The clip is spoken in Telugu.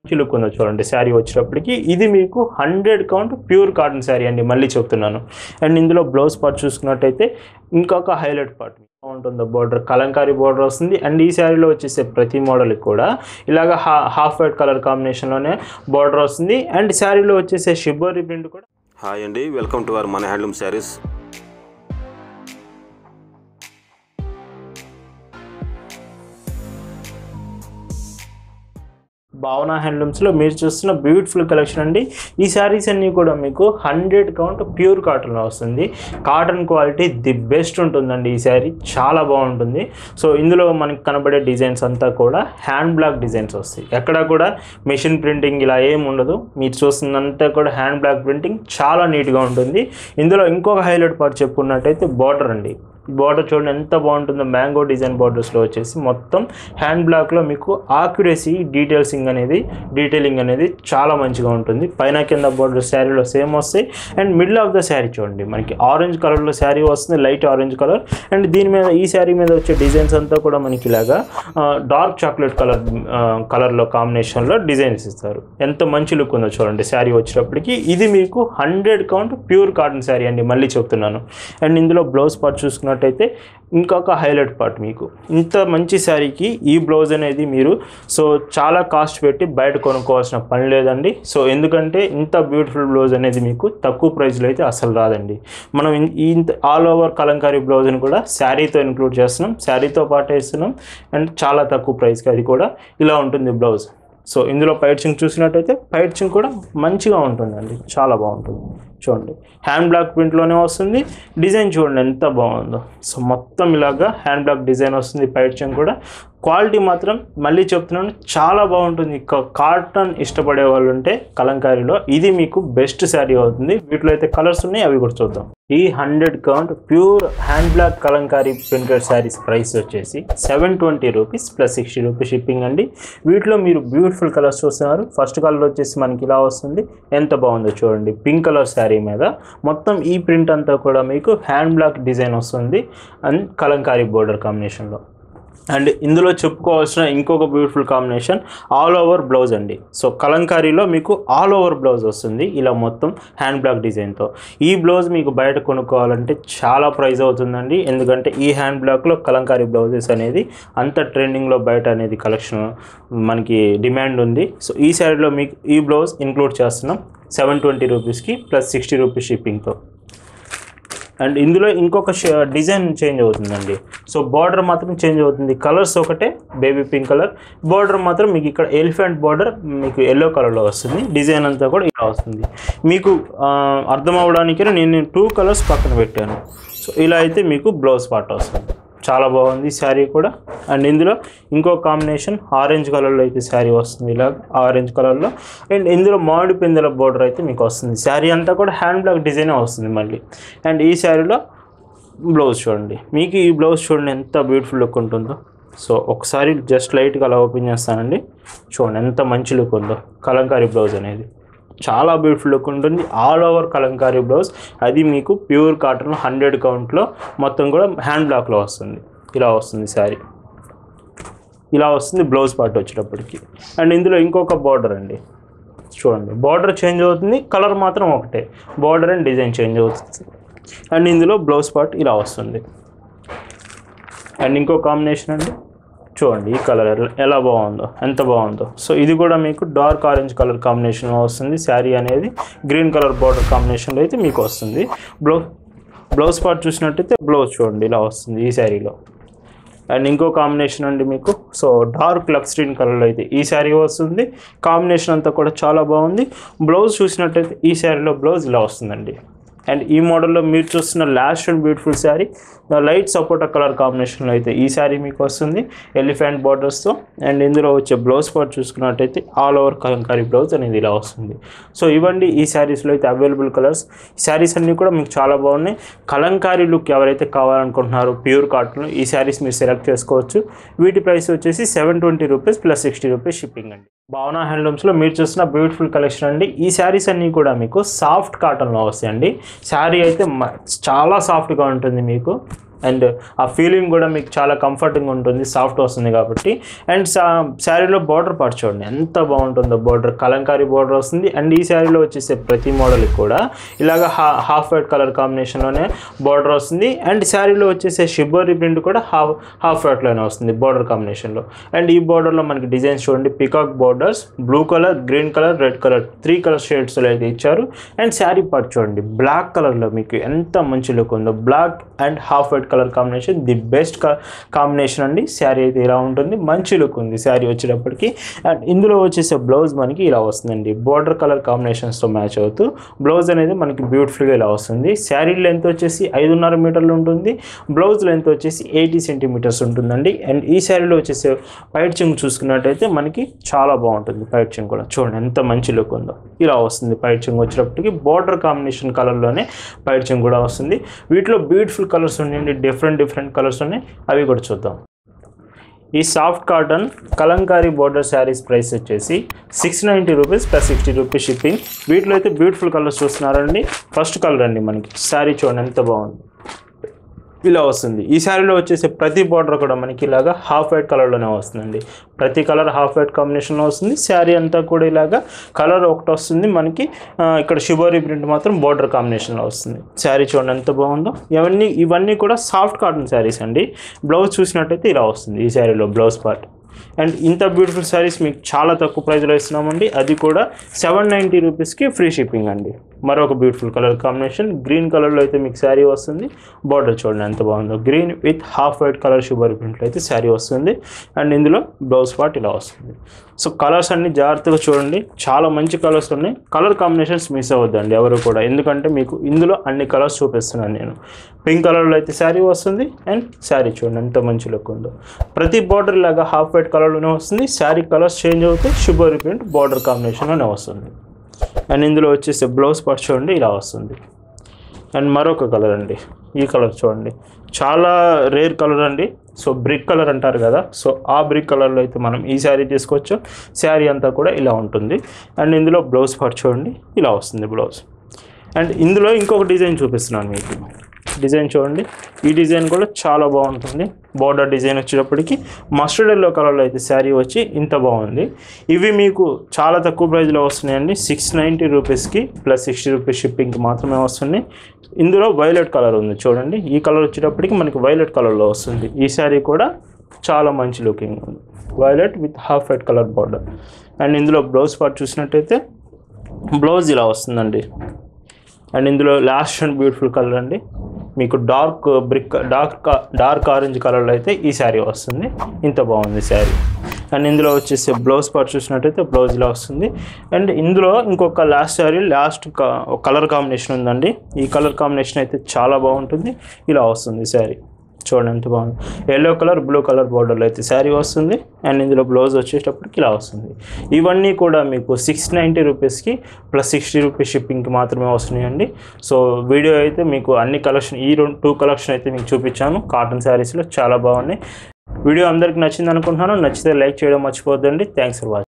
లుక్ ఉందో చూడండి శారీ వచ్చేటప్పటికి ఇది మీకు hundred count pure cotton sari అండి మళ్ళీ చెప్తున్నాను అండ్ ఇందులో బ్లౌజ్ పార్ట్ చూసుకున్నట్టయితే ఇంకొక హైలైట్ పార్ట్ ఉంటుందో బార్డర్ కలంకారీ బార్డర్ వస్తుంది అండ్ ఈ శారీలో వచ్చేసే ప్రతి మోడల్కి కూడా ఇలాగ హా హాఫ్ వైట్ కలర్ కాంబినేషన్లోనే బార్డర్ వస్తుంది అండ్ శారీలో వచ్చేసే షిబ్బోరి ప్రింట్ కూడా హాయ్ అండి వెల్కమ్ టు అవర్ మన హ్యాండ్లూమ్ శారీస్ భావన హ్యాండ్లూమ్స్లో మీరు చూస్తున్న బ్యూటిఫుల్ కలెక్షన్ అండి ఈ శారీస్ అన్నీ కూడా మీకు హండ్రెడ్ కౌంట్ ప్యూర్ కాటన్లో వస్తుంది కాటన్ క్వాలిటీ ది బెస్ట్ ఉంటుందండి ఈ శారీ చాలా బాగుంటుంది సో ఇందులో మనకి కనబడే డిజైన్స్ అంతా కూడా హ్యాండ్ బ్లాక్ డిజైన్స్ వస్తాయి ఎక్కడ కూడా మెషిన్ ప్రింటింగ్ ఇలా ఏం ఉండదు మీరు చూస్తున్నంతా కూడా హ్యాండ్ బ్లాక్ ప్రింటింగ్ చాలా నీట్గా ఉంటుంది ఇందులో ఇంకొక హైలైట్ పార్ట్ చెప్పుకున్నట్టయితే బార్డర్ అండి బార్డర్ చూడండి ఎంత బాగుంటుందో మ్యాంగో డిజైన్ బార్డర్స్లో వచ్చేసి మొత్తం హ్యాండ్ బ్లాక్లో మీకు ఆక్యురసీ డీటెయిల్సింగ్ అనేది డీటెయిలింగ్ అనేది చాలా మంచిగా ఉంటుంది పైన కింద బార్డర్ శారీలో సేమ్ వస్తాయి and middle of the sari చూడండి మనకి ఆరెంజ్ కలర్లో శారీ వస్తుంది లైట్ ఆరెంజ్ కలర్ అండ్ దీని మీద ఈ శారీ మీద వచ్చే డిజైన్స్ అంతా కూడా మనకి ఇలాగా డార్క్ చాక్లెట్ కలర్ కలర్లో కాంబినేషన్లో డిజైన్స్ ఇస్తారు ఎంత మంచి లుక్ ఉందో చూడండి శారీ వచ్చేటప్పటికి ఇది మీకు hundred count pure cotton sari అండి మళ్ళీ చెప్తున్నాను అండ్ ఇందులో బ్లౌజ్ పార్ట్ చూసుకున్నట్టయితే ఇంకొక హైలైట్ పార్ట్ మీకు ఇంత మంచి శారీకి ఈ బ్లౌజ్ అనేది మీరు సో చాలా కాస్ట్ పెట్టి బయట కొనుక్కోవాల్సిన పని లేదండి సో ఎందుకంటే ఇంత బ్యూటిఫుల్ బ్లౌజ్ అనేది మీకు తక్కువ ప్రైస్లో అయితే అసలు రాదండి మనం ఇన్- ఈ ఇంత ఆల్ ఓవర్ కలంకారీ బ్లౌజ్ని కూడా శారీతో ఇంక్లూడ్ చేస్తున్నాం శారీతో పాటు ఇస్తున్నాం అండ్ చాలా తక్కువ ప్రైస్కి అది కూడా ఇలా ఉంటుంది బ్లౌజ్ సో ఇందులో పైట్చింగ్ చూసినట్టయితే పైట్చింగ్ కూడా మంచిగా ఉంటుందండి చాలా బాగుంటుంది చూడండి హ్యాండ్ బ్లాక్ ప్రింట్లోనే వస్తుంది డిజైన్ చూడండి ఎంత బాగుందో సో మొత్తం ఇలాగా హ్యాండ్ బ్లాక్ డిజైన్ వస్తుంది పైట్చింగ్ కూడా క్వాలిటీ మాత్రం మళ్ళీ చెప్తున్నాను చాలా బాగుంటుంది ఇక కాటన్ ఇష్టపడే వాళ్ళు ఉంటే కలంకారీలో ఇది మీకు బెస్ట్ శారీ అవుతుంది వీటిలో అయితే కలర్స్ ఉన్నాయి అవి కూడా చూద్దాం ఈ hundred count pure hand block Kalamkari printed saris price వచ్చేసి seven twenty rupees plus sixty rupees shipping అండి వీటిలో మీరు బ్యూటిఫుల్ కలర్స్ చూస్తున్నారు ఫస్ట్ కలర్ వచ్చేసి మనకి ఇలా వస్తుంది ఎంత బాగుందో చూడండి పింక్ కలర్ శారీ మీద మొత్తం ఈ ప్రింట్ అంతా కూడా మీకు హ్యాండ్ బ్లాక్ డిజైన్ వస్తుంది అండ్ కలంకారీ బోర్డర్ కాంబినేషన్లో అండ్ ఇందులో చెప్పుకోవాల్సిన ఇంకొక beautiful combination all over blouse అండి సో కలంకారీలో మీకు ఆల్ ఓవర్ బ్లౌజ్ వస్తుంది ఇలా మొత్తం హ్యాండ్ బ్లాక్ డిజైన్తో ఈ బ్లౌజ్ మీకు బయట కొనుక్కోవాలంటే చాలా ప్రైస్ అవుతుందండి ఎందుకంటే ఈ హ్యాండ్ బ్లాక్లో కలంకారీ బ్లౌజెస్ అనేది అంత ట్రెండింగ్లో బయట అనేది కలెక్షన్ మనకి డిమాండ్ ఉంది సో ఈ శారీలో మీకు ఈ బ్లౌజ్ ఇంక్లూడ్ చేస్తున్నాం సెవెన్ ట్వంటీ రూపీస్కి ప్లస్ సిక్స్టీ రూపీస్ షిప్పింగ్తో అండ్ ఇందులో ఇంకొక ష- డిజైన్ చేంజ్ అవుతుందండి సో బార్డర్ మాత్రం చేంజ్ అవుతుంది కలర్స్ ఒకటే బేబీ పింక్ కలర్ బార్డర్ మాత్రం మీకు ఇక్కడ ఎలిఫెంట్ బార్డర్ మీకు ఎల్లో కలర్లో వస్తుంది డిజైన్ అంతా కూడా ఇలా వస్తుంది మీకు ఆ, అర్థం అవ్వడానికి నేను టూ కలర్స్ పక్కన పెట్టాను సో ఇలా అయితే మీకు బ్లౌజ్ పార్ట్ వస్తుంది చాలా బాగుంది శారీ కూడా అండ్ ఇందులో ఇంకో కాంబినేషన్ ఆరెంజ్ కలర్లో అయితే శారీ వస్తుంది ఇలా ఆరెంజ్ కలర్లో అండ్ ఇందులో మామిడి పిందెల బోర్డర్ అయితే మీకు వస్తుంది శారీ అంతా కూడా హ్యాండ్ బ్లాక్ డిజైనే వస్తుంది మళ్ళీ అండ్ ఈ శారీలో బ్లౌజ్ చూడండి మీకు ఈ బ్లౌజ్ చూడండి ఎంత బ్యూటిఫుల్ లుక్ ఉంటుందో సో ఒకసారి జస్ట్ లైట్గా అలా ఓపెన్ చేస్తానండి చూడండి ఎంత మంచి లుక్ ఉందో కలంకారీ బ్లౌజ్ అనేది చాలా బ్యూటిఫుల్ లుక్ ఉంటుంది ఆల్ ఓవర్ కలంకారీ బ్లౌజ్ అది మీకు ప్యూర్ కాటన్ హండ్రెడ్ కౌంట్లో మొత్తం కూడా హ్యాండ్ బ్లాక్లో వస్తుంది ఇలా వస్తుంది శారీ ఇలా వస్తుంది బ్లౌజ్ పార్ట్ వచ్చేటప్పటికి అండ్ ఇందులో ఇంకొక బార్డర్ అండి చూడండి బార్డర్ చేంజ్ అవుతుంది కలర్ మాత్రం ఒకటే బార్డర్ అండ్ డిజైన్ చేంజ్ అవుతుంది అండ్ ఇందులో బ్లౌజ్ పార్ట్ ఇలా వస్తుంది అండ్ ఇంకో కాంబినేషన్ అండి చూడండి ఈ కలర్ ఎలా- ఎలా బాగుందో ఎంత బాగుందో సో ఇది కూడా మీకు డార్క్ ఆరెంజ్ కలర్ కాంబినేషన్లో వస్తుంది శారీ అనేది గ్రీన్ కలర్ బార్డర్ కాంబినేషన్లో అయితే మీకు వస్తుంది బ్లౌజ్ బ్లౌజ్ పార్ట్ చూసినట్టయితే బ్లౌజ్ చూడండి ఇలా వస్తుంది ఈ శారీలో అండ్ ఇంకో కాంబినేషన్ అండి మీకు సో డార్క్ లక్స్ట్రీన్ కలర్లో అయితే ఈ శారీ వస్తుంది కాంబినేషన్ అంతా కూడా చాలా బాగుంది బ్లౌజ్ చూసినట్టయితే ఈ శారీలో బ్లౌజ్ ఇలా వస్తుందండి అండ్ ఈ మోడల్లో మీరు చూస్తున్న last and beautiful sari light sapota colour కాంబినేషన్లో అయితే ఈ శారీ మీకు వస్తుంది ఎలిఫెంట్ బార్డర్స్తో అండ్ ఇందులో వచ్చే బ్లౌజ్ పార్ట్ చూసుకున్నట్టయితే ఆల్ ఓవర్ కలంకారీ బ్లౌజ్ అనేది ఇలా వస్తుంది సో ఇవ్వండి ఈ శారీస్లో అయితే అవైలబుల్ కలర్స్ ఈ శారీస్ అన్నీ కూడా మీకు చాలా బాగున్నాయి కలంకారీ లుక్ ఎవరైతే కావాలనుకుంటున్నారో ప్యూర్ కాటన్ ఈ శారీస్ మీరు సెలెక్ట్ చేసుకోవచ్చు వీటి ప్రైస్ వచ్చేసి seven twenty rupees plus sixty rupees shipping అండి భావన హ్యాండ్లూమ్స్లో మీరు చూసిన బ్యూటిఫుల్ కలెక్షన్ అండి ఈ శారీస్ అన్నీ కూడా మీకు సాఫ్ట్ కాటన్లో వస్తాయండి శారీ అయితే మ- చాలా సాఫ్ట్గా ఉంటుంది మీకు అండ్ ఆ ఫీలింగ్ కూడా మీకు చాలా కంఫర్టింగ్ ఉంటుంది సాఫ్ట్ వస్తుంది కాబట్టి అండ్ సా శారీలో బార్డర్ పార్ట్ చూడండి ఎంత బాగుంటుందో బార్డర్ కలంకారీ బార్డర్ వస్తుంది అండ్ ఈ శారీలో వచ్చేసే ప్రతి మోడల్కి కూడా ఇలాగ హా హాఫ్ వైట్ కలర్ కాంబినేషన్లోనే బార్డర్ వస్తుంది అండ్ శారీలో వచ్చేసే షిబ్బోరి ప్రింట్ కూడా హాఫ్ హాఫ్ వైట్లోనే వస్తుంది బార్డర్ కాంబినేషన్లో అండ్ ఈ బార్డర్లో మనకి డిజైన్స్ చూడండి peacock borders blue colour green colour red colour three colour షేడ్స్లో అయితే ఇచ్చారు అండ్ శారీ పార్ట్ చూడండి బ్లాక్ కలర్లో మీకు ఎంత మంచి లుక్ ఉందో black and half white colour combination the best combination అండి శారీ అయితే ఇలా ఉంటుంది మంచి లుక్ ఉంది శారీ వచ్చేటప్పటికి అండ్ ఇందులో వచ్చేసే బ్లౌజ్ మనకి ఇలా వస్తుందండి బార్డర్ కలర్ కాంబినేషన్స్తో మ్యాచ్ అవుతూ బ్లౌజ్ అనేది మనకి బ్యూటిఫుల్గా ఇలా వస్తుంది శారీ లెంత్ వచ్చేసి ఐదున్నర మీటర్లు ఉంటుంది బ్లౌజ్ లెంత్ వచ్చేసి ఎయిటీ సెంటీమీటర్స్ ఉంటుందండి అండ్ ఈ శారీలో వచ్చేసే పైట్ చింగ్ చూసుకున్నట్టయితే మనకి చాలా బాగుంటుంది పైట్ చింగ్ కూడా చూడండి ఎంత మంచి లుక్ ఉందో ఇలా వస్తుంది పైట్ చింగ్ వచ్చేటప్పటికి బార్డర్ కాంబినేషన్ కలర్లోనే పైట్ చింగ్ కూడా వస్తుంది వీటిలో బ్యూటిఫుల్ కలర్స్ ఉన్నాయండి డిఫరెంట్ డిఫరెంట్ కలర్స్ ఉన్నాయి అవి కూడా చూద్దాం ఈ soft cotton Kalamkari border saris price వచ్చేసి six ninety rupees plus sixty rupees shipping వీటిలో అయితే బ్యూటిఫుల్ కలర్స్ చూస్తున్నారండి ఫస్ట్ కలర్ అండి మనకి శారీ చూడండి ఎంత బాగుంది ఇలా వస్తుంది ఈ శారీలో వచ్చేసి ప్రతి బార్డర్ కూడా మనకి ఇలాగా హాఫ్ వైట్ కలర్లోనే వస్తుందండి ప్రతి కలర్ హాఫ్ వైట్ కాంబినేషన్లో వస్తుంది శారీ అంతా కూడా ఇలాగా కలర్ ఒకటి వస్తుంది మనకి ఆ, ఇక్కడ షిబోరీ ప్రింట్ మాత్రం బార్డర్ కాంబినేషన్లో వస్తుంది శారీ చూడండి ఎంత బాగుందో ఇవన్నీ ఇవన్నీ కూడా సాఫ్ట్ కాటన్ శారీస్ అండి బ్లౌజ్ చూసినట్టయితే ఇలా వస్తుంది ఈ శారీలో బ్లౌజ్ పార్ట్ అండ్ ఇంత బ్యూటిఫుల్ శారీస్ మీకు చాలా తక్కువ ప్రైస్లో ఇస్తున్నామండి అది కూడా సెవెన్ నైంటీ రూపీస్కి ఫ్రీ షిప్పింగ్ అండి మరొక బ్యూటిఫుల్ కలర్ కాంబినేషన్ గ్రీన్ కలర్లో అయితే మీకు శారీ వస్తుంది బార్డర్ చూడండి ఎంత బాగుందో green with half white colour sugar ప్రింట్లో అయితే శారీ వస్తుంది అండ్ ఇందులో బ్లౌజ్ పార్ట్ ఇలా వస్తుంది సో కలర్స్ అన్ని జాగ్రత్తగా చూడండి చాలా మంచి కలర్స్ ఉన్నాయి కలర్ కాంబినేషన్స్ మిస్ అవ్వద్దండి ఎవరు కూడా ఎందుకంటే మీకు ఇందులో అన్ని కలర్స్ చూపిస్తున్నాను నేను పింక్ కలర్లో అయితే శారీ వస్తుంది అండ్ శారీ చూడండి ఎంత మంచి లుక్ ఉందో ప్రతి బార్డర్ లాగా హాఫ్ వైట్ కలర్లోనే వస్తుంది శారీ కలర్స్ చేంజ్ అవుతాయి షుగర్ ప్రింట్ బార్డర్ కాంబినేషన్లోనే వస్తుంది అండ్ ఇందులో వచ్చేసి బ్లౌజ్ పార్ట్ చూడండి ఇలా వస్తుంది అండ్ మరొక కలర్ అండి ఈ కలర్ చూడండి చాలా రేర్ కలర్ అండి సో బ్రిక్ కలర్ అంటారు కదా సో ఆ బ్రిక్ కలర్లో అయితే మనం ఈ శారీ తీసుకోవచ్చు శారీ అంతా కూడా ఇలా ఉంటుంది అండ్ ఇందులో బ్లౌజ్ పార్ట్ చూడండి ఇలా వస్తుంది బ్లౌజ్ అండ్ ఇందులో ఇంకొక డిజైన్ చూపిస్తున్నాను మీకు డిజైన్ చూడండి ఈ డిజైన్ కూడా చాలా బాగుంటుంది బార్డర్ డిజైన్ వచ్చేటప్పటికి మస్టర్డ్ ఎల్లో కలర్లో అయితే శారీ వచ్చి ఇంత బాగుంది ఇవి మీకు చాలా తక్కువ ప్రైస్లో వస్తున్నాయండి సిక్స్ నైంటీ రూపీస్కి ప్లస్ సిక్స్టీ రూపీస్ షిప్పింగ్కి మాత్రమే వస్తున్నాయి ఇందులో వైలెట్ కలర్ ఉంది చూడండి ఈ కలర్ వచ్చేటప్పటికి మనకి వైలెట్ కలర్లో వస్తుంది ఈ శారీ కూడా చాలా మంచి లుకింగ్ ఉంది violet with half white colour border and ఇందులో బ్లౌజ్ పార్ట్ చూసినట్టయితే బ్లౌజ్ ఇలా వస్తుందండి అండ్ ఇందులో లాస్ట్ అండ్ బ్యూటిఫుల్ కలర్ అండి మీకు dark brick dark dark orange కలర్లో అయితే ఈ శారీ వస్తుంది ఇంత బాగుంది శారీ అండ్ ఇందులో వచ్చేసి బ్లౌజ్ పార్ట్ చూసినట్టయితే బ్లౌజ్ ఇలా వస్తుంది అండ్ ఇందులో ఇంకొక last sari last colour combination ఉందండి ఈ కలర్ కాంబినేషన్ అయితే చాలా బాగుంటుంది ఇలా వస్తుంది శారీ చూడండి ఎంత బాగుంది ఎల్లో కలర్ బ్లూ కలర్ బార్డర్లో అయితే శారీ వస్తుంది అండ్ ఇందులో బ్లౌజ్ వచ్చేటప్పటికి ఇలా వస్తుంది ఇవన్నీ కూడా మీకు సిక్స్ నైంటీ రూపీస్కి ప్లస్ సిక్స్టీ రూపీస్ షిప్పింగ్కి మాత్రమే వస్తున్నాయండి సో వీడియో అయితే మీకు అన్ని కలెక్షన్ ఈ రెండు టూ కలెక్షన్ అయితే మీకు చూపించాను కాటన్ శారీస్లో చాలా బాగున్నాయి వీడియో అందరికి నచ్చింది అనుకుంటున్నాను నచ్చితే లైక్ చేయడం మర్చిపోద్దండి థ్యాంక్స్ ఫర్ వాచింగ్